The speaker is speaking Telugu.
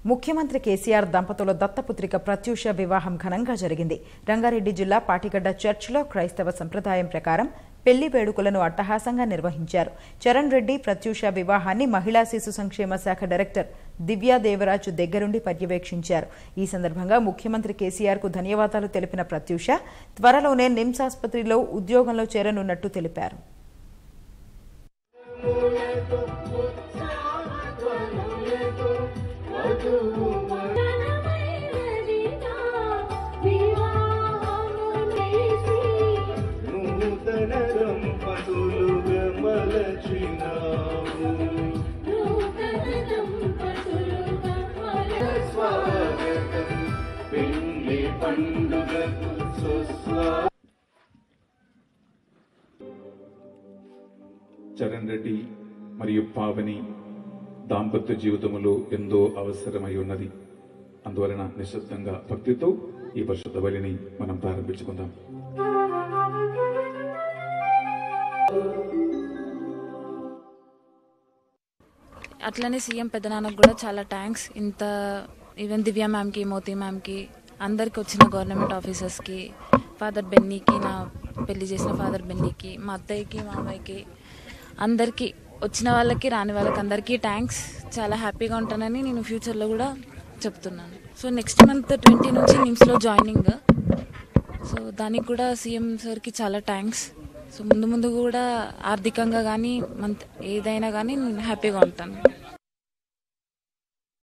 ముఖ్యమంత్రి కేసీఆర్ దంపతుల దత్తపుత్రిక ప్రత్యూష వివాహం ఘనంగా జరిగింది రంగారెడ్డి జిల్లా పాటిగడ్డ చర్చిలో క్రైస్తవ సంప్రదాయం ప్రకారం పెళ్లి వేడుకలను అట్టహాసంగా నిర్వహించారు చరణ్ రెడ్డి ప్రత్యూష వివాహాన్ని మహిళా శిశు సంక్షేమ శాఖ డైరెక్టర్ దివ్యా దేవరాజు దగ్గరుండి పర్యవేక్షించారు ఈ సందర్భంగా ముఖ్యమంత్రి కేసీఆర్ కు ధన్యవాదాలు తెలిపిన ప్రత్యూష త్వరలోనే నిమ్స్ ఆసుపత్రిలో ఉద్యోగంలో చేరనున్నట్టు తెలిపారు నూతన దంపతులుగా మలచినావు స్వాగతం పెళ్లి పండుగకు సుస్వా చరణ్ రెడ్డి మరియు పావని దాంపత్య జీవితములో ఎంతో అవసరమై ఉన్నది అందువలన నిశ్శబ్దంగా భక్తితో ఈ పరిశుద్ధ బలిని మనం ప్రారంభించుకుందాం అట్లనే సీఎం పెద్దనాన్నకు కూడా చాలా థ్యాంక్స్ ఇంత ఈవెన్ దివ్య మ్యామ్కి మోతీ మ్యామ్కి అందరికి వచ్చిన గవర్నమెంట్ ఆఫీసర్స్కి ఫాదర్ బెన్నీకి నా పెళ్లి చేసిన ఫాదర్ బెన్నీకి మా అత్తయ్యకి మామయ్యకి అందరికీ వచ్చిన వాళ్ళకి రాని వాళ్ళకి అందరికీ థ్యాంక్స్ చాలా హ్యాపీగా ఉంటానని నేను ఫ్యూచర్లో కూడా చెప్తున్నాను సో నెక్స్ట్ మంత్ ట్వంటీ నుంచి నిమ్స్లో జాయినింగ్ సో దానికి కూడా సీఎం సార్కి చాలా థ్యాంక్స్ సో ముందు ముందు కూడా ఆర్థికంగా కానీ మంత్ ఏదైనా కానీ నేను హ్యాపీగా ఉంటాను